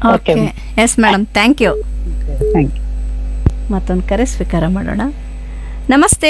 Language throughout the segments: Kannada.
Okay yes madam thank you thank you ಮತ್ತೊಂದು ಕರೆ ಸ್ವೀಕಾರ ಮಾಡೋಣ ನಮಸ್ತೆ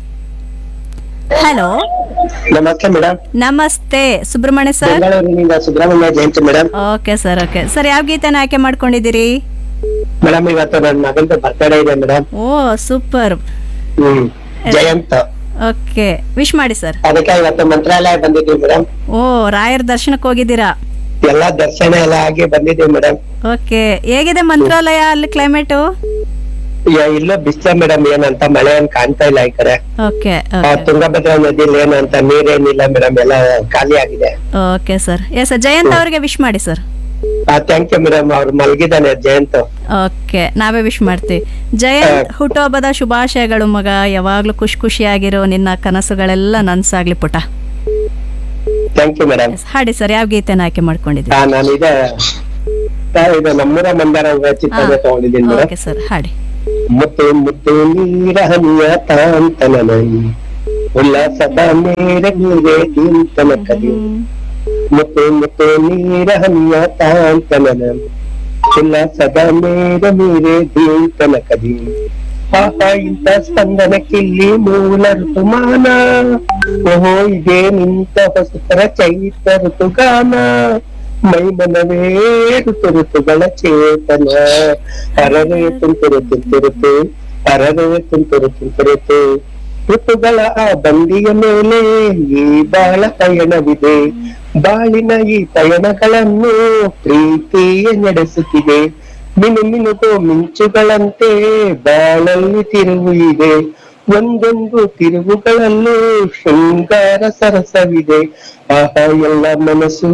ಹಲೋ ನಮಸ್ತೆ ಮೇಡಮ್ ನಮಸ್ತೆ ಸುಬ್ರಹ್ಮಣ್ಯ ಸರ್ ಬೆಂಗಳೂರಿನಿಂದ Subrahmanya Jayanthi madam okay sir okay sir ಯಾವ ಗೀತೆನ ಆಯ್ಕೆ ಮಾಡ್ಕೊಂಡಿದ್ದೀರಿ ಮೇಡಮ್ ಇವತ್ತು ನನ್ನ ಮಗಂದು ಬರ್ತಡೇ ಇದೆ madam oh super hmm Jayanth okay wish ಮಾಡಿ ಸರ್ ಅದಕ್ಕೆ ಇವತ್ತು ಮಂತ್ರಾಲಯ ಬಂದಿದ್ದೀವಿ ಮೇಡಮ್ ಓ ರಾಯರ ದರ್ಶನಕ್ಕೆ ಹೋಗಿದ್ದೀರಾ ಎಲ್ಲಾ ದರ್ಶನ ಎಲ್ಲ ಆಗಿ ಬಂದಿದ್ದೀವಿ ಮೇಡಮ್ ಓಕೆ ಹೇಗಿದೆ ಮಂತ್ರಾಲಯ ಅಲ್ಲಿ ಕ್ಲೈಮೇಟು ಇಲ್ಲೂ ಬಿಸ್ಲ ಮೇಡಮ್ ಏನಂತ ಮಳೆ ಏನ್ ಕಾಣ್ತಾ ಇಲ್ಲ ಈ ಕಡೆ ಓಕೆ ಆ, ತುಂಗಭದ್ರಾ ನದಿಲಿ ಏನಂತ ನೀರೇನಿಲ್ಲ ಮೇಡಮ್ ಎಲ್ಲ ಖಾಲಿ ಆಗಿದೆ ಓಕೆ ಸರ್ ಎಸ್ ಜಯಂತ್ ಅವರಿಗೆ ವಿಶ್ ಮಾಡಿ ಸರ್ ಥ್ಯಾಂಕ್ ಯು ಮೇಡಮ್ ಅವ್ರು ಮಲಗಿದ್ದಾನೆ ಜಯಂತ್ ಓಕೆ ನಾವೇ ವಿಶ್ ಮಾಡ್ತೀವಿ ಜಯಂತ್ ಹುಟ್ಟುಹಬ್ಬದ ಶುಭಾಶಯಗಳು ಮಗ ಯಾವಾಗ್ಲೂ ಖುಷಿ ಖುಷಿಯಾಗಿರೋ ನಿನ್ನ ಕನಸುಗಳೆಲ್ಲ ನನ್ಸಾಗ್ಲಿ ಪುಟ ಥ್ಯಾಂಕ್ ಯು ಮೇಡಮ್ Yes, ಹಾಡಿ ಸರ್ ಯಾವ ಗೀತೆನ ಆಯ್ಕೆ ಮಾಡ್ಕೊಂಡಿದ್ದೀವಿ ನಾನು ಇದೆ ಆ, ಇದು ನಮ್ಮೂರ ಮಂದಾರ ಚಿತ್ರ ತಗೊಂಡಿದ್ದೀನಿ ಮೇಡಮ್ ಓಕೆ ಸರ್ ಹಾಡಿ ಮುತ್ತು ಮುತ್ತು ನೀರ ಹನಿಯ ತಾಂತನನ ಉಲ್ಲಾಸದ ಮೇರ ನೀರೆ ದೀಂತನ ಕದಿ ಮುತ್ತು ಮುತ್ತು ನೀರ ಹನಿಯ ತಾಂತನನ ಉಲ್ಲಾಸದ ಮೇರ ನೀರೆ ದೀಂತನ ಕದಿ ಪಾಪ ಇಂಥ ಸ್ಪಂದನಕ್ಕಿಲ್ಲಿ ಮೂಲ ಋತುಮಾನ ಓಹೋ ಇದೇ ನಿಂತ ಹೊಸತರ ಚೈತ್ರ ಋತುಗಾನ ಮೈ ಮನವೇ ಋತು ಋತುಗಳ ಚೇತನ ಅರವೇ ತುಂತುರು ತುಂತುರುತು ಅರವೇ ತುಂತುರು ತುಂತುರುತು ಋತುಗಳ ಆ ಬಂದಿಯ ಮೇಲೆ ಈ ಬಾಳ ಪಯಣವಿದೆ ಬಾಳಿನ ಈ ಪಯಣಗಳನ್ನು ಪ್ರೀತಿಯೇ ನಡೆಸುತ್ತಿದೆ ಮಿನು ಮಿನುಗೋ ಮಿಂಚುಗಳಂತೆ ಬಾಳಲ್ಲಿ ತಿರುವು ಇದೆ ಒಂದೊಂದು ತಿರುವುಗಳಲ್ಲೂ ಶೃಂಗಾರ ಸರಸವಿದೆ ಆಹಾ ಎಲ್ಲ ಮನಸ್ಸು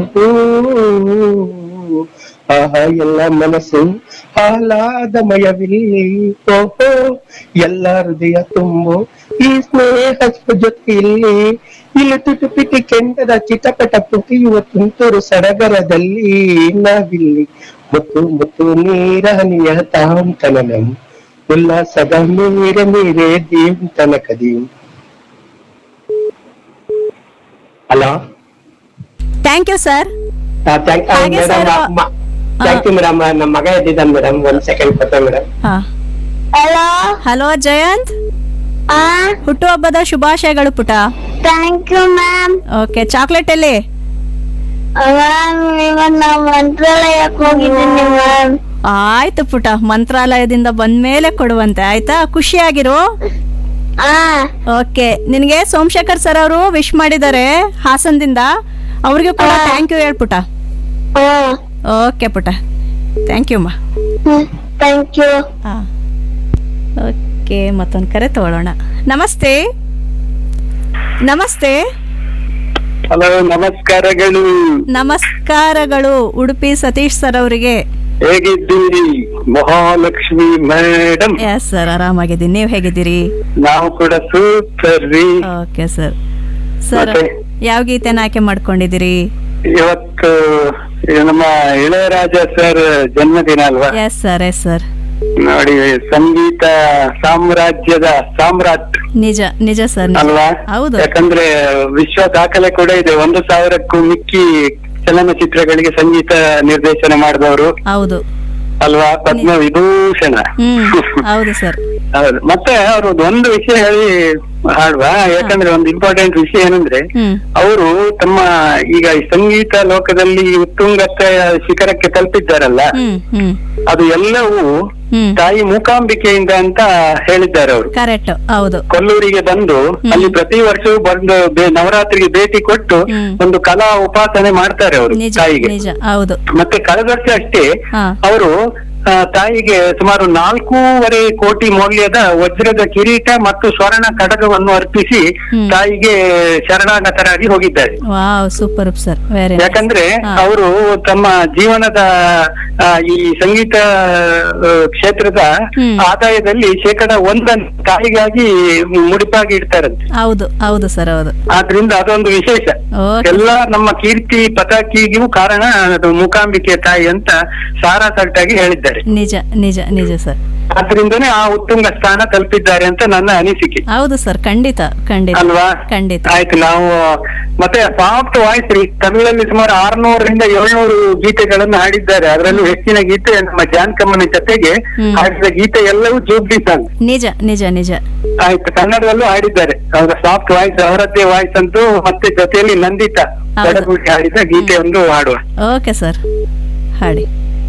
ಆಹಾ ಎಲ್ಲ ಮನಸ್ಸು ಆಹ್ಲಾದಮಯವಿಲ್ಲಿ ಓಹೋ ಎಲ್ಲ ಹೃದಯ ತುಂಬು ಈ ಸ್ನೇಹ ಜೊತೆಯಲ್ಲಿ ಇಲ್ಲಿ ತುಟು ಪಿಟಿ ಕೆಂಡದ ಚಿಟಪಟ ಪುಟಿಯುವ ತುಂತುರು ಸಡಗರದಲ್ಲಿ ನಾವಿಲ್ಲಿ ಮುತ್ತು ಮುತ್ತು ನೀರ ಹನಿಯ ತಾಂತನಂ ಉಲ್ಲಾಸದ ನೀರ ನೀರೇ ದೀಂ ತನಕದೀಂ hello thank you sir thank ಹಾಗೆ sir, ಥ್ಯಾಂಕ್ ಯು ಮೇಡಮ್ ನಮ್ಮ ಮಗ ಎದ್ದಿದ್ದಾನೆ ಮೇಡಮ್ ಒಂದ್ ಸೆಕೆಂಡ್ ಕೊಟ್ಟ ಮೇಡಮ್ ಹಾ ಹಲೋ ಹಲೋ ಜಯಂತ್ ಆ ಹುಟ್ಟುಹಬ್ಬದ ಶುಭಾಶಯಗಳು ಪುಟ thank you ma'am okay chocolate ಎಲ್ಲಿ ಮ್ಯಾಮ್ ಇವತ್ತು ನಾವು ಮಂತ್ರಾಲಯಕ್ಕೆ ಹೋಗಿದ್ದೀನಿ ಮ್ಯಾಮ್ ಆಯ್ತು ಪುಟ ಮಂತ್ರಾಲಯದಿಂದ ಬಂದ್ಮೇಲೆ ಕೊಡುವಂತೆ ಆಯ್ತಾ ಖುಷಿಯಾಗಿರು ಆ ಓಕೆ ನಿನಗೆ ಸೋಮಶೇಖರ್ ಸರ್ ಅವರು ವಿಶ್ ಮಾಡಿದ್ದಾರೆ ಹಾಸನದಿಂದ ಅವ್ರಿಗೆ ಕೂಡ ಥ್ಯಾಂಕ್ ಯು ಹೇಳ್ಪುಟ ಹ್ಮ್ ಓಕೆ ಪುಟ ಥ್ಯಾಂಕ್ ಯು ಮಾ ಥ್ಯಾಂಕ್ ಯು ಹಾಂ ಓಕೆ ಮತ್ತೊಂದು ಕರೆ ತಗೊಳ್ಳೋಣ ನಮಸ್ತೆ ನಮಸ್ತೆ ಹಲೋ ನಮಸ್ಕಾರಗಳು ನಮಸ್ಕಾರಗಳು ಉಡುಪಿ ಸತೀಶ್ ಸರ್ ಅವರಿಗೆ ಹೇಗಿದ್ದೀರಿ ಮಹಾಲಕ್ಷ್ಮಿ ಮೇಡಮ್ ಎಸ್ ಸರ್ ಆರಾಮಾಗಿದ್ದೀನಿ ನೀವು ಹೇಗಿದ್ದೀರಿ ನಾವು ಕೂಡ ಸೂಪರ್ ರೀ ಓಕೆ ಸರ್ ಸರ್ ಮತ್ತೆ? ಯಾವ ಗೀತೆನ ಆಯ್ಕೆ ಮಾಡ್ಕೊಂಡಿದ್ದೀರಿ ಇವತ್ತು ಇದು ನಮ್ಮ ಇಳೆಯರಾಜ ಸರ್ ಜನ್ಮದಿನ ಅಲ್ವಾ ಎಸ್ ಸರ್ ಎಸ್ ಸರ್ ನೋಡಿ ಸಂಗೀತ ಸಾಮ್ರಾಜ್ಯದ ಸಾಮ್ರಾಟ್ ನಿಜ ನಿಜ ಸರ್ ನಿಜ. ಅಲ್ವಾ ಹೌದು ಯಾಕಂದ್ರೆ ವಿಶ್ವ ದಾಖಲೆ ಕೂಡ ಇದೆ ಒಂದು ಸಾವಿರಕ್ಕೂ ಮಿಕ್ಕಿ ಚಲನಚಿತ್ರಗಳಿಗೆ ಸಂಗೀತ ನಿರ್ದೇಶನ ಮಾಡಿದವರು ಹೌದು ಅಲ್ವಾ ಪದ್ಮ ವಿಭೂಷಣ ಹ್ಮ್ ಹೌದು ಸರ್ ಹೌದು ಮತ್ತೆ ಅವರು ಒಂದು ವಿಷಯ ಹೇಳಿ ಹಾಡುವ ಯಾಕಂದ್ರೆ ಒಂದು ಇಂಪಾರ್ಟೆಂಟ್ ವಿಷಯ ಏನಂದ್ರೆ ಹ್ಮ್ ಅವರು ತಮ್ಮ ಈಗ ಈ ಸಂಗೀತ ಲೋಕದಲ್ಲಿ ಉತ್ತುಂಗತ ಶಿಖರಕ್ಕೆ ತಲುಪಿದ್ದಾರಲ್ಲ ಹ್ಮ್ ಹ್ಮ್ ಅದು ಎಲ್ಲವೂ ಹ್ಮ್ ತಾಯಿ ಮೂಕಾಂಬಿಕೆಯಿಂದ ಅಂತ ಹೇಳಿದ್ದಾರೆ ಅವರು ಕರೆಕ್ಟ್ ಹೌದು ಕೊಲ್ಲೂರಿಗೆ ಬಂದು ಅಲ್ಲಿ ಪ್ರತಿ ವರ್ಷವೂ ಬಂದು ಬೆ- ನವರಾತ್ರಿಗೆ ಭೇಟಿ ಕೊಟ್ಟು ಹ್ಮ್. ಒಂದು ಕಲಾ ಉಪಾಸನೆ ಮಾಡ್ತಾರೆ ಅವರು ನಿಜ ತಾಯಿಗೆ ನಿಜ ಹೌದು ಮತ್ತೆ ಕಳೆದ ವರ್ಷ ಅಷ್ಟೇ ಹಾ ಅವರು ಆ, ತಾಯಿಗೆ ಸುಮಾರು ನಾಲ್ಕೂವರೆ ಕೋಟಿ ಮೌಲ್ಯದ ವಜ್ರದ ಕಿರೀಟ ಮತ್ತು ಸ್ವರ್ಣ ಕಡಗವನ್ನು ಅರ್ಪಿಸಿ ಹ್ಮ್. ತಾಯಿಗೆ ಶರಣಾಗತರಾಗಿ ಹೋಗಿದ್ದಾರೆ ವಾವ್ ಸೂಪರ್ ಸರ್ ವೆರಿ ಯಾಕಂದ್ರೆ ಅವರು ತಮ್ಮ ಜೀವನದ ಆ, ಈ ಸಂಗೀತ ಆ, ಕ್ಷೇತ್ರದ ಹ್ಮ್. ಆದಾಯದಲ್ಲಿ ಶೇಕಡ ಒಂದನ್ನು ತಾಯಿಗಾಗಿ ಮುಡಿಪಾಗಿ ಇಡ್ತಾರಂತೆ ಹೌದು ಹೌದು ಸರ್ ಹೌದು ಆದ್ರಿಂದ ಅದೊಂದು ವಿಶೇಷ ಓಕೆ ಎಲ್ಲ ನಮ್ಮ ಕೀರ್ತಿ ಪತಾಕಿಗೂ ಕಾರಣ ಅದು ಮೂಕಾಂಬಿಕೆ ತಾಯಿ ಅಂತ ಸಾರಾಸಟ್ಟಾಗಿ ಹೇಳಿದ್ದಾರೆ ಮಾಡಿದ್ದಾರೆ ನಿಜ ನಿಜ ನಿಜ ಸರ್ ಆದ್ರಿಂದನೇ ಆ ಉತ್ತುಂಗ ಸ್ಥಾನ ತಲುಪಿದ್ದಾರೆ ಅಂತ ನನ್ನ ಅನಿಸಿಕೆ ಹೌದು ಸರ್ ಖಂಡಿತ ಖಂಡಿತ ಅಲ್ವಾ ಖಂಡಿತ ಆಯ್ತು ನಾವು ಮತ್ತೆ ಸಾಫ್ಟ್ ವಾಯ್ಸ್ ರೀ ತಮಿಳಲ್ಲಿ ಸುಮಾರು ಆರ್ನೂರರಿಂದ ಏಳ್ನೂರು ಗೀತೆಗಳನ್ನು ಹಾಡಿದ್ದಾರೆ ಅದರಲ್ಲೂ ಹೆಚ್ಚಿನ ಗೀತೆ ನಮ್ಮ ಜಾನ್ಕಮ್ಮನ ಜೊತೆಗೆ ಹ್ಮ್. ಹಾಡಿದ ಗೀತೆ ಎಲ್ಲವೂ ಜೂಬ್ಲಿ ಸಾಂಗ್ ನಿಜ ನಿಜ ನಿಜ ಆಯ್ತು ಕನ್ನಡದಲ್ಲೂ ಹಾಡಿದ್ದಾರೆ ಅವರ ಸಾಫ್ಟ್ ವಾಯ್ಸ್ ಅವರದ್ದೇ ವಾಯ್ಸ್ ಅಂತೂ ಮತ್ತೆ ಜೊತೆಯಲ್ಲಿ ನಂದಿತಾ ಹೌದು. ಒಡಗೂಡಿ ಹಾಡಿದ ಗೀತೆ ಒಂದು ಹಾಡುವ ಓಕೆ ಸರ್ ಹಾಡಿ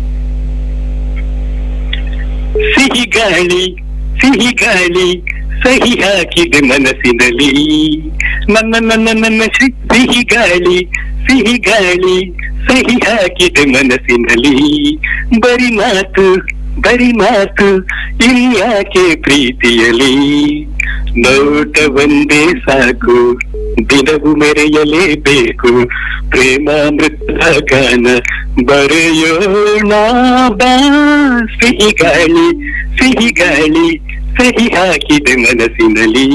ಸಿಹಿ ಗಾಳಿ ಸಿಹಿ ಗಾಳಿ ಸಹಿ ಹಾಕಿದೆ ಮನಸ್ಸಿನಲ್ಲಿ ನನ್ನ ನನ್ನ ನನ್ನ ಶ್ರೀ ಸಿಹಿ ಗಾಳಿ ಸಿಹಿ ಗಾಳಿ ಸಹಿ ಹಾಕಿದೆ ಮನಸ್ಸಿನಲ್ಲಿ ಬರಿ ಮಾತು ಬರಿ ಮಾತು ಇನ್ಯಾಕೆ ಪ್ರೀತಿಯಲಿ ನೋಟ ಒಂದೇ ಸಾಕು ದಿನವು ಮೆರೆಯಲೇಬೇಕು ಪ್ರೇಮಾಮೃತ ಗಾನ ಬರೆಯೋಣ ಬಾ ಸಿಹಿ ಗಾಳಿ ಸಿಹಿ ಗಾಳಿ ಸಹಿ ಹಾಕಿದೆ ಮನಸ್ಸಿನಲ್ಲಿ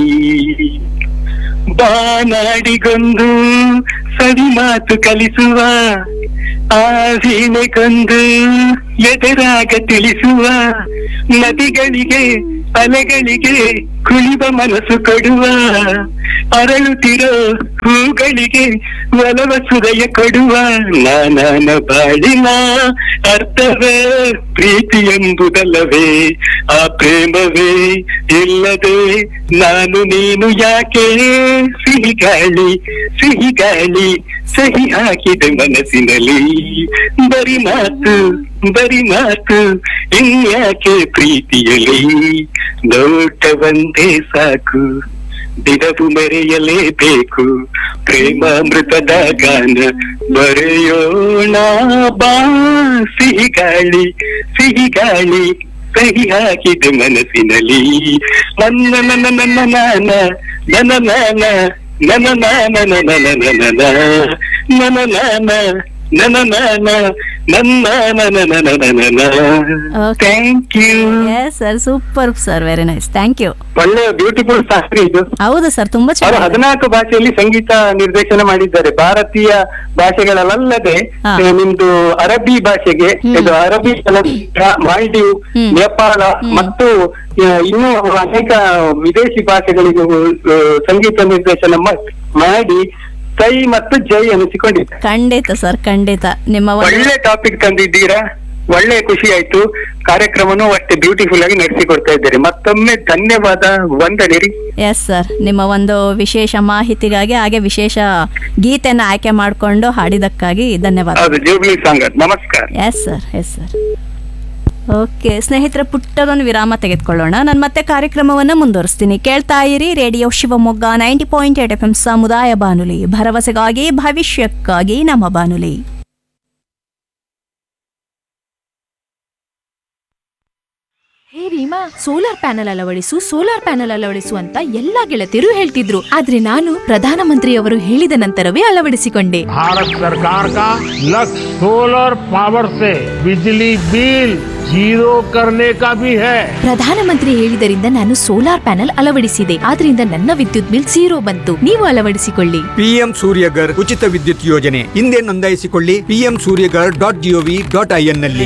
ಬಾನಾಡಿಗೊಂದು ಸವಿ ಮಾತು ಕಲಿಸುವ ಆ ವೀಣೆಗೊಂದು ಎದರಾಗ ತಿಳಿಸುವ ನದಿಗಳಿಗೆ ಅಲೆಗಳಿಗೆ ಕುಳಿವ ಮನಸ್ಸು ಕೊಡುವ ಅರಳುತ್ತಿರೋ ಹೂಗಳಿಗೆ ಒಲವ ಸುದಯ ಕೊಡುವ ನಾನಾನ ಬಾಳಿನ ಅರ್ಥವೇ ಪ್ರೀತಿ ಎಂಬುದಲ್ಲವೇ ಆ ಪ್ರೇಮವೇ ಇಲ್ಲದೆ ನಾನು ನೀನು ಯಾಕೆ ಸಿಹಿ ಗಾಳಿ ಸಿಹಿ ಗಾಳಿ ಸಹಿ ಹಾಕಿದೆ ಮನಸ್ಸಿನಲ್ಲಿ ಬರಿ ಮಾತು ಬರಿ ಮಾತು ಇನ್ಯಾಕೆ ಪ್ರೀತಿಯಲಿ ನೋಟ ಒಂದೇ ಸಾಕು ದಿನವು ಮೆರೆಯಲೇಬೇಕು ಪ್ರೇಮಾಮೃತದ ಗಾನ ಬರೆಯೋಣ ಬಾ ಸಿಹಿ ಗಾಳಿ ಸಿಹಿ ಗಾಳಿ ಸಹಿ ಹಾಕಿದೆ ಮನಸ್ಸಿನಲ್ಲಿ ನನ್ನ ನನ್ನ ನನ್ನ ನಾನ ನನ್ನ ನಾನ ನನ್ನ ನಾನ ನನ್ನ ನನ್ನ ನನ್ನ ನಾನ ನನ್ನ ನಾನ ನನ್ನ ನನ್ನ ನನ್ನ Okay. Thank you yes sir super sir very nice thank you ಒಳ್ಳೆ ಬ್ಯೂಟಿಫುಲ್ ಸಾಂಗ್ ಇದು ಹೌದು ಸರ್ ತುಂಬಾ ಅವರು ಚೆನ್ನಾಗಿದೆ ಹದಿನಾಲ್ಕು ಭಾಷೆಯಲ್ಲಿ ಸಂಗೀತ ನಿರ್ದೇಶನ ಮಾಡಿದ್ದಾರೆ ಭಾರತೀಯ ಭಾಷೆಗಳಲ್ಲದೆ ಹಾ. ಆ, ನಿಮ್ದು ಅರಬ್ಬಿ ಭಾಷೆಗೆ ಹ್ಮ್. ಇದು ಅರಬ್ಬಿ ಚಲನಚಿತ್ರ ಮಾಲ್ಡೀವ್ ಹ್ಮ್. ನೇಪಾಳ ಹ್ಮ್. ಮತ್ತು ಆ, ಇನ್ನೂ ಅನೇಕ ವಿದೇಶಿ ಭಾಷೆಗಳಿಗೂ ಆ, ಸಂಗೀತ ನಿರ್ದೇಶನ ಮ- ಮಾಡಿ ಸೈ ಮತ್ತು ಜೈ ಅನಿಸಿಕೊಂಡಿದ್ದಾರೆ ಖಂಡಿತ ಸರ್ ಖಂಡಿತ ನಿಮ್ಮ ಒಂದು ಒಳ್ಳೆ ಟಾಪಿಕ್ ತಂದಿದ್ದೀರಾ ಒಳ್ಳೆ ಖುಷಿ ಆಯ್ತು ಕಾರ್ಯಕ್ರಮನೂ ಅಷ್ಟೇ ಬ್ಯೂಟಿಫುಲ್ ಆಗಿ ನಡೆಸಿಕೊಡ್ತಾ ಇದ್ದೀರಿ ಮತ್ತೊಮ್ಮೆ ಧನ್ಯವಾದ ವಂದನೆ ರೀ ಎಸ್ ಸರ್ ನಿಮ್ಮ ಒಂದು ವಿಶೇಷ ಮಾಹಿತಿಗಾಗಿ ಹಾಗೆ ವಿಶೇಷ ಗೀತೆನ ಆಯ್ಕೆ ಮಾಡಿಕೊಂಡು ಹಾಡಿದಕ್ಕಾಗಿ ಧನ್ಯವಾದ ಹೌದು ಜೂಬ್ಲಿ ಸಾಂಗ್ ನಮಸ್ಕಾರ yes sir yes sir okay ಸ್ನೇಹಿತರ ಪುಟ್ಟದೊಂದು ವಿರಾಮ ತೆಗೆದುಕೊಳ್ಳೋಣ ನಾನು ಮತ್ತೆ ಕಾರ್ಯಕ್ರಮವನ್ನು ಮುಂದುವರಿಸ್ತೀನಿ ಕೇಳ್ತಾ ಇರಿ radio Shivamogga ninety point eight F M ಸಮುದಾಯ ಬಾನುಲಿ ಭರವಸೆಗಾಗಿ ಭವಿಷ್ಯಕ್ಕಾಗಿ ನಮ್ಮ ಬಾನುಲಿ ಹೇ ರೀಮಾ ಸೋಲಾರ್ ಪ್ಯಾನೆಲ್ ಅಳವಡಿಸು ಸೋಲಾರ್ ಪ್ಯಾನೆಲ್ ಅಳವಡಿಸು ಅಂತ ಎಲ್ಲಾ ಗೆಳತಿಯರು ಹೇಳ್ತಿದ್ರು ಆದ್ರೆ ನಾನು ಪ್ರಧಾನಮಂತ್ರಿಯವರು ಹೇಳಿದ ನಂತರವೇ ಅಳವಡಿಸಿಕೊಂಡೆ भारत सरकार का लक्ष्य सोलर पावर से बिजली बिल जीरो करने का भी है ಪ್ರಧಾನಮಂತ್ರಿ ಹೇಳಿದರಿಂದ ನಾನು ಸೋಲಾರ್ ಪ್ಯಾನೆಲ್ ಅಳವಡಿಸಿದೆ ಆದ್ರಿಂದ ನನ್ನ ವಿದ್ಯುತ್ ಬಿಲ್ ಝೀರೋ ಬಂತು ನೀವು ಅಳವಡಿಸಿಕೊಳ್ಳಿ ಪಿಎಂ ಸೂರ್ಯಗರ್ ಉಚಿತ ವಿದ್ಯುತ್ ಯೋಜನೆ ಹಿಂದೆ ನೋಂದಾಯಿಸಿಕೊಳ್ಳಿ PM Suryaghar dot G O V dot I N ನಲ್ಲಿ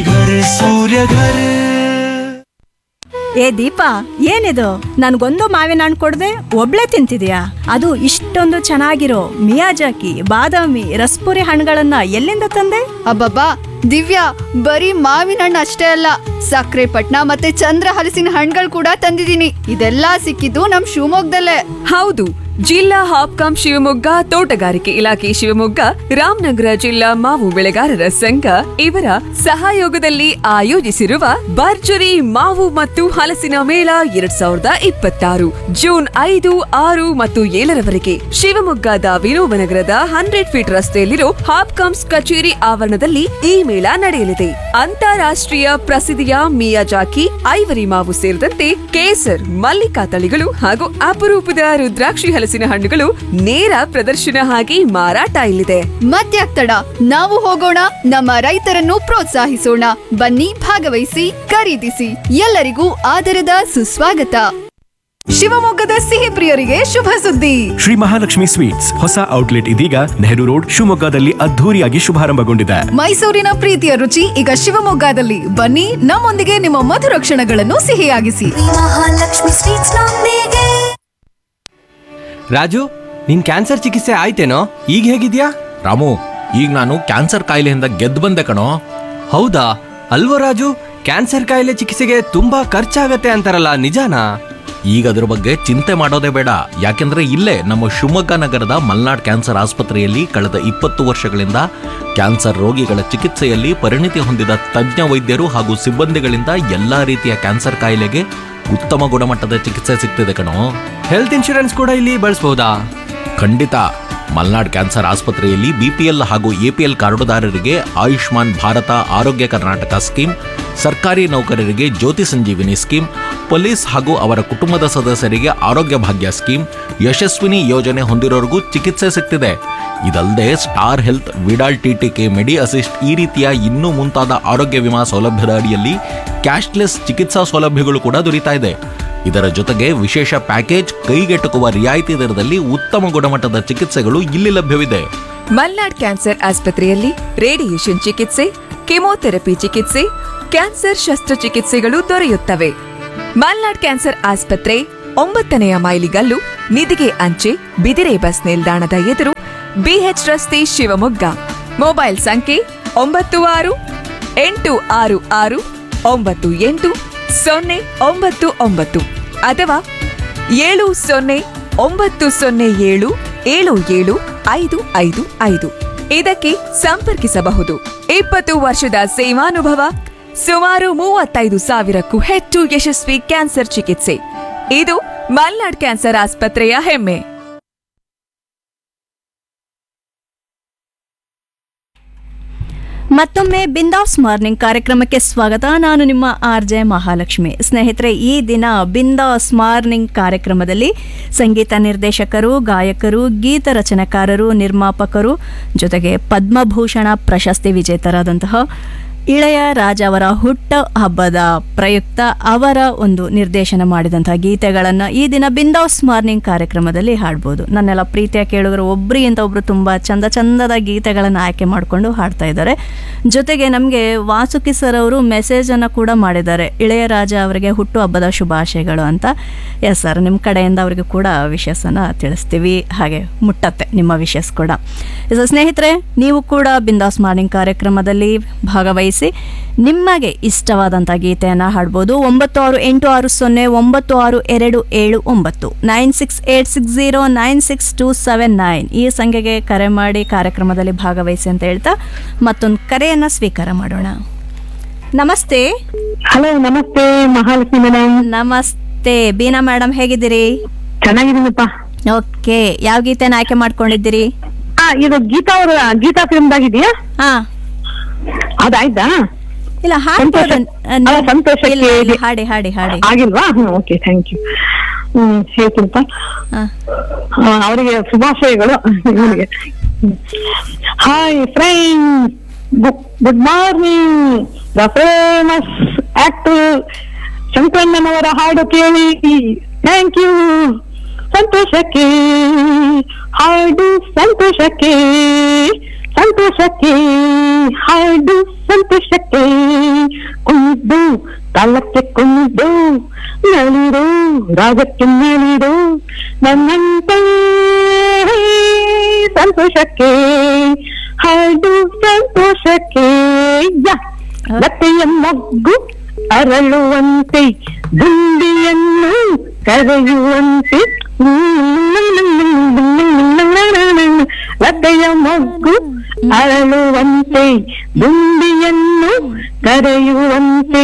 ಏ ದೀಪಾ ಏನಿದು ನನ್ಗೊಂದು ಮಾವಿನ ಹಣ್ಣು ಕೊಡದೆ ಒಬ್ಳೆ ತಿಂತಿದ್ಯಾ ಅದು ಇಷ್ಟೊಂದು ಚೆನ್ನಾಗಿರೋ ಮಿಯಾಜಾಕಿ ಬಾದಾಮಿ ರಸ್ಪುರಿ ಹಣ್ಣುಗಳನ್ನ ಎಲ್ಲಿಂದ ತಂದೆ ಅಬ್ಬಬ್ಬಾ ದಿವ್ಯಾ ಬರೀ ಮಾವಿನ ಹಣ್ಣು ಅಷ್ಟೇ ಅಲ್ಲ ಸಕ್ಕರೆ ಪಟ್ನ ಮತ್ತೆ ಚಂದ್ರ ಹಲಸಿನ ಹಣ್ಣುಗಳು ಕೂಡ ತಂದಿದ್ದೀನಿ ಇದೆಲ್ಲ ಸಿಕ್ಕಿದ್ದು ನಮ್ ಶಿವಮೊಗ್ಗದಲ್ಲೇ ಹೌದು ಜಿಲ್ಲಾ ಹಾಪ್ಕಾಂ ಶಿವಮೊಗ್ಗ ತೋಟಗಾರಿಕೆ ಇಲಾಖೆ ಶಿವಮೊಗ್ಗ ರಾಮನಗರ ಜಿಲ್ಲಾ ಮಾವು ಬೆಳೆಗಾರರ ಸಂಘ ಇವರ ಸಹಯೋಗದಲ್ಲಿ ಆಯೋಜಿಸಿರುವ ಭರ್ಜರಿ ಮಾವು ಮತ್ತು ಹಲಸಿನ ಮೇಳ ಎರಡ್ ಸಾವಿರದ ಇಪ್ಪತ್ತಾರು ಜೂನ್ ಐದು ಆರು ಮತ್ತು ಏಳರವರೆಗೆ ಶಿವಮೊಗ್ಗದ ವಿನೋಬ ನಗರದ ಹಂಡ್ರೆಡ್ ಫೀಟ್ ರಸ್ತೆಯಲ್ಲಿರೋ ಹಾಪ್ಕಾಮ್ಸ್ ಕಚೇರಿ ಆವರಣದಲ್ಲಿ ಈ ಮೇಳ ನಡೆಯಲಿದೆ ಅಂತಾರಾಷ್ಟ್ರೀಯ ಪ್ರಸಿದ್ಧಿಯ ಮಿಯಾಜಾಕಿ ಐವರಿ ಮಾವು ಸೇರಿದಂತೆ ಕೇಸರ್ ಮಲ್ಲಿಕಾ ತಳಿಗಳು ಹಾಗೂ ಅಪರೂಪದ ರುದ್ರಾಕ್ಷಿ ಹಲಸಿನ ಹಣ್ಣುಗಳು ನೇರ ಪ್ರದರ್ಶನ ಆಗಿ ಮಾರಾಟ ಇಲ್ಲಿದೆ ಮತ್ಯಾಕ್ ತಡ ನಾವು ಹೋಗೋಣ ನಮ್ಮ ರೈತರನ್ನು ಪ್ರೋತ್ಸಾಹಿಸೋಣ ಬನ್ನಿ ಭಾಗವಹಿಸಿ ಖರೀದಿಸಿ ಎಲ್ಲರಿಗೂ ಆದರದ ಸುಸ್ವಾಗತ ಶಿವಮೊಗ್ಗದ ಸಿಹಿ ಪ್ರಿಯರಿಗೆ ಶುಭ ಸುದ್ದಿ ಶ್ರೀ ಮಹಾಲಕ್ಷ್ಮಿ ಸ್ವೀಟ್ಸ್ ಹೊಸ ಔಟ್ಲೆಟ್ ಇದೀಗ ನೆಹರು ರೋಡ್ ಶಿವಮೊಗ್ಗದಲ್ಲಿ ಅದ್ಧೂರಿಯಾಗಿ ಶುಭಾರಂಭಗೊಂಡಿದೆ ಮೈಸೂರಿನ ಪ್ರೀತಿಯ ರುಚಿ ಈಗ ಶಿವಮೊಗ್ಗದಲ್ಲಿ ಬನ್ನಿ ನಮ್ಮೊಂದಿಗೆ ನಿಮ್ಮ ಮಧುರ ಕ್ಷಣಗಳನ್ನು ಸಿಹಿಯಾಗಿಸಿ ರಾಜು ನಿನ್ ಕ್ಯಾನ್ಸರ್ ಚಿಕಿತ್ಸೆ ಆಯ್ತೇನೋ ಈಗ ಹೇಗಿದ್ಯಾ ರಾಮು ಈಗ ನಾನು ಕ್ಯಾನ್ಸರ್ ಕಾಯಿಲೆಯಿಂದ ಗೆದ್ದು ಬಂದೆ ಕಣೋ ಹೌದಾ ಅಲ್ವೋ ರಾಜು ಕ್ಯಾನ್ಸರ್ ಕಾಯಿಲೆ ಚಿಕಿತ್ಸೆಗೆ ತುಂಬಾ ಖರ್ಚಾಗತ್ತೆ ಅಂತಾರಲ್ಲ ನಿಜಾನಾ ಈಗ ಅದ್ರ ಬಗ್ಗೆ ಚಿಂತೆ ಮಾಡೋದೇ ಬೇಡ ಯಾಕೆಂದ್ರೆ ಇಲ್ಲೇ ನಮ್ಮ ಶಿವಮೊಗ್ಗ ನಗರದ ಮಲ್ನಾಡ್ ಕ್ಯಾನ್ಸರ್ ಆಸ್ಪತ್ರೆಯಲ್ಲಿ ಕಳೆದ ಇಪ್ಪತ್ತು ವರ್ಷಗಳಿಂದ ಕ್ಯಾನ್ಸರ್ ರೋಗಿಗಳ ಚಿಕಿತ್ಸೆಯಲ್ಲಿ ಪರಿಣಿತಿ ಹೊಂದಿದ ತಜ್ಞ ವೈದ್ಯರು ಹಾಗೂ ಸಿಬ್ಬಂದಿಗಳಿಂದ ಎಲ್ಲಾ ರೀತಿಯ ಕ್ಯಾನ್ಸರ್ ಕಾಯಿಲೆಗೆ ಉತ್ತಮ ಗುಣಮಟ್ಟದ ಚಿಕಿತ್ಸೆ ಸಿಗ್ತಿದೆ ಕಣೋ ಹೆಲ್ತ್ ಇನ್ಶೂರೆನ್ಸ್ ಕೂಡ ಇಲ್ಲಿ ಬಳಸಬಹುದಾ ಖಂಡಿತ ಮಲ್ನಾಡ್ ಕ್ಯಾನ್ಸರ್ ಆಸ್ಪತ್ರೆಯಲ್ಲಿ ಬಿಪಿಎಲ್ ಹಾಗೂ ಎಪಿಎಲ್ ಕಾರ್ಡುದಾರರಿಗೆ ಆಯುಷ್ಮಾನ್ ಭಾರತ ಆರೋಗ್ಯ ಕರ್ನಾಟಕ ಸ್ಕೀಮ್ ಸರ್ಕಾರಿ ನೌಕರರಿಗೆ ಜ್ಯೋತಿ ಸಂಜೀವಿನಿ ಸ್ಕೀಮ್ ಪೊಲೀಸ್ ಹಾಗೂ ಅವರ ಕುಟುಂಬದ ಸದಸ್ಯರಿಗೆ ಆರೋಗ್ಯ ಭಾಗ್ಯ ಸ್ಕೀಮ್ ಯಶಸ್ವಿನಿ ಯೋಜನೆ ಹೊಂದಿರೋರಿಗೂ ಚಿಕಿತ್ಸೆ ಸಿಗ್ತಿದೆ ಇದಲ್ಲದೆ Star Health Vidal TTK Medi Assist ಈ ರೀತಿಯ ಇನ್ನೂ ಮುಂತಾದ ಆರೋಗ್ಯ ವಿಮಾ ಸೌಲಭ್ಯದ ಅಡಿಯಲ್ಲಿ ಕ್ಯಾಶ್ಲೆಸ್ ಚಿಕಿತ್ಸಾ ಸೌಲಭ್ಯಗಳು ಕೂಡ ದೊರೀತಾ ಇದೆ ಇದರ ಜೊತೆಗೆ ವಿಶೇಷ ಪ್ಯಾಕೇಜ್ ಕೈಗೆಟುಕುವ ರಿಯಾಯಿತಿ ದರದಲ್ಲಿ ಉತ್ತಮ ಗುಣಮಟ್ಟದ ಚಿಕಿತ್ಸೆಗಳು ಇಲ್ಲಿ ಲಭ್ಯವಿದೆ ಮಲ್ನಾಡ್ ಕ್ಯಾನ್ಸರ್ ಆಸ್ಪತ್ರೆಯಲ್ಲಿ ರೇಡಿಯೇಷನ್ ಚಿಕಿತ್ಸೆ ಕೆಮೊಥೆರಪಿ ಚಿಕಿತ್ಸೆ ಕ್ಯಾನ್ಸರ್ ಶಸ್ತ್ರಚಿಕಿತ್ಸೆಗಳು ದೊರೆಯುತ್ತವೆ ಮಲ್ನಾಡ್ ಕ್ಯಾನ್ಸರ್ ಆಸ್ಪತ್ರೆ ಒಂಬತ್ತನೆಯ ಮೈಲಿಗಲ್ಲು ನಿಧಿಗೆ ಅಂಚೆ ಬಿದಿರೆ ಬಸ್ ನಿಲ್ದಾಣದ ಎದುರು ಬಿಎಚ್ ರಸ್ತೆ ಶಿವಮೊಗ್ಗ ಮೊಬೈಲ್ ಸಂಖ್ಯೆ ಒಂಬತ್ತು ಆರು ಎಂಟು ಆರು ಆರು ಒಂಬತ್ತು ಎಂಟು ಸೊನ್ನೆ ಒಂಬತ್ತು ಒಂಬತ್ತು ಅಥವಾ ಏಳು ಸೊನ್ನೆ ಒಂಬತ್ತು ಸೊನ್ನೆ ಏಳು ಏಳು ಏಳು ಐದು ಐದು ಐದು ಇದಕ್ಕೆ ಸಂಪರ್ಕಿಸಬಹುದು ಇಪ್ಪತ್ತು ವರ್ಷದ ಸೇವಾನುಭವ ಸುಮಾರು ಮೂವತ್ತೈದು ಸಾವಿರಕ್ಕೂ ಹೆಚ್ಚು ಯಶಸ್ವಿ ಕ್ಯಾನ್ಸರ್ ಚಿಕಿತ್ಸೆ ಇದು ಮಲ್ನಾಡ್ ಕ್ಯಾನ್ಸರ್ ಆಸ್ಪತ್ರೆಯ ಹೆಮ್ಮೆ ಮತ್ತೊಮ್ಮೆ ಬಿಂದಾಸ್ ಮಾರ್ನಿಂಗ್ ಕಾರ್ಯಕ್ರಮಕ್ಕೆ ಸ್ವಾಗತ ನಾನು ನಿಮ್ಮ ಆರ್ ಜೆ ಮಹಾಲಕ್ಷ್ಮಿ ಸ್ನೇಹಿತರೆ ಈ ದಿನ ಬಿಂದಾಸ್ ಮಾರ್ನಿಂಗ್ ಕಾರ್ಯಕ್ರಮದಲ್ಲಿ ಸಂಗೀತ ನಿರ್ದೇಶಕರು ಗಾಯಕರು ಗೀತ ರಚನೆಕಾರರು ನಿರ್ಮಾಪಕರು ಜೊತೆಗೆ ಪದ್ಮಭೂಷಣ ಪ್ರಶಸ್ತಿ ವಿಜೇತರಾದಂತಹ ಇಳೆಯ ರಾಜ ಅವರ ಹುಟ್ಟ ಹಬ್ಬದ ಪ್ರಯುಕ್ತ ಅವರ ಒಂದು ನಿರ್ದೇಶನ ಮಾಡಿದಂತಹ ಗೀತೆಗಳನ್ನು ಈ ದಿನ ಬಿಂದಾಸ್ ಮಾರ್ನಿಂಗ್ ಕಾರ್ಯಕ್ರಮದಲ್ಲಿ ಹಾಡ್ಬೋದು ನನ್ನೆಲ್ಲ ಪ್ರೀತಿಯ ಕೇಳುಗರು ಒಬ್ಬರಿಗಿಂತ ಒಬ್ಬರು ತುಂಬ ಚಂದ ಚಂದದ ಗೀತೆಗಳನ್ನು ಆಯ್ಕೆ ಮಾಡಿಕೊಂಡು ಹಾಡ್ತಾ ಇದ್ದಾರೆ ಜೊತೆಗೆ ನಮಗೆ ವಾಸುಕಿ ಸರ್ ಅವರು ಮೆಸೇಜನ್ನು ಕೂಡ ಮಾಡಿದ್ದಾರೆ ಇಳೆಯರಾಜ ಅವರಿಗೆ ಹುಟ್ಟು ಹಬ್ಬದ ಶುಭಾಶಯಗಳು ಅಂತ ಎಸ್ ಸರ್ ನಿಮ್ಮ ಕಡೆಯಿಂದ ಅವರಿಗೆ ಕೂಡ ವಿಶೇಷನ ತಿಳಿಸ್ತೀವಿ ಹಾಗೆ ಮುಟ್ಟತ್ತೆ ನಿಮ್ಮ ವಿಶೇಷ ಕೂಡ ಸೊ ಸ್ನೇಹಿತರೆ ನೀವು ಕೂಡ ಬಿಂದಾಸ್ ಮಾರ್ನಿಂಗ್ ಕಾರ್ಯಕ್ರಮದಲ್ಲಿ ಭಾಗವಹಿಸಿ ನಿಮಗೆ ಇಷ್ಟವಾದಂಥ ಗೀತೆಯನ್ನು ಹಾಡ್ಬೋದು ಒಂಬತ್ತು ಆರು ಎಂಟು ಆರು ಸೊನ್ನೆ ಒಂಬತ್ತು ಆರು ಎರಡು ಏಳು ಒಂಬತ್ತು nine six eight six zero nine six two seven nine ಈ ಸಂಖ್ಯೆಗೆ ಕರೆ ಮಾಡಿ ಕಾರ್ಯಕ್ರಮದಲ್ಲಿ ಭಾಗವಹಿಸಿ ಅಂತ ಹೇಳ್ತಾ ಮತ್ತೊಂದು ಕರೆಯನ್ನು ಸ್ವೀಕಾರ ಮಾಡೋಣ ನಮಸ್ತೆ ಹಲೋ ನಮಸ್ತೆ ಮಹಾಲಕ್ಷ್ಮಿ ಮೇಡಮ್ ನಮಸ್ತೆ ಬೀನಾ ಮೇಡಮ್ ಹೇಗಿದ್ದೀರಿ ಚೆನ್ನಾಗಿದ್ದೀನಪ್ಪ ಓಕೆ ಯಾವ ಗೀತೆನ ಆಯ್ಕೆ ಮಾಡ್ಕೊಂಡಿದ್ದೀರಿ ಆ ಇದು ಗೀತಾ ಅವ್ರ ಗೀತಾ ಫಿಲ್ಮ್ದಾಗಿದೆಯಾ ಹಾ ಅದಾಯ್ತಾ ಇಲ್ಲ ಸಂತೋಷ ಹಾಡ್ಬೋದು ಅಲ್ಲ, ಸಂತೋಷಕ್ಕೆ ಇಲ್ಲ, ಇಲ್ಲ, ಹಾಡಿ ಹಾಡಿ ಹಾಡಿ ಆಗಿಲ್ವಾ hmm okay thank you hmm ಹೇಳ್ತೀನಪ್ಪ ಹಾ. ಆ, ಅವರಿಗೆ ಶುಭಾಶಯಗಳು ಇವನಿಗೆ hi friend good morning the famous actor ಶಂಕರಣ್ಣನವರ ಹಾಡು ಕೇಳಿ ಥ್ಯಾಂಕ್ ಯು ಸಂತೋಷಕ್ಕೆ ಹಾಡು ಸಂತೋಷಕ್ಕೆ ಸಂತೋಷಕ್ಕೆ ಹಾಡು ಸಂತೋಷಕ್ಕೆ ಕುಣಿದು ತಾಳಕ್ಕೆ ಕುಣಿದು ನಳಿರು ರಾಗಕ್ಕೆ ನಳಿರು ನನ್ನಂತೆ ಸಂತೋಷಕ್ಕೆ ಹಾಡು ಸಂತೋಷಕ್ಕೆ ಯಾ ಲತೆಯ ಮೊಗ್ಗು ಅರಳುವಂತೆ ಗುಂಡಿಯನ್ನು ಕರೆಯುವಂತೆ ಲತೆಯ ಮೊಗ್ಗು ಅರಳುವಂತೆ ಗುಂಡಿಯನ್ನು ಕರೆಯುವಂತೆ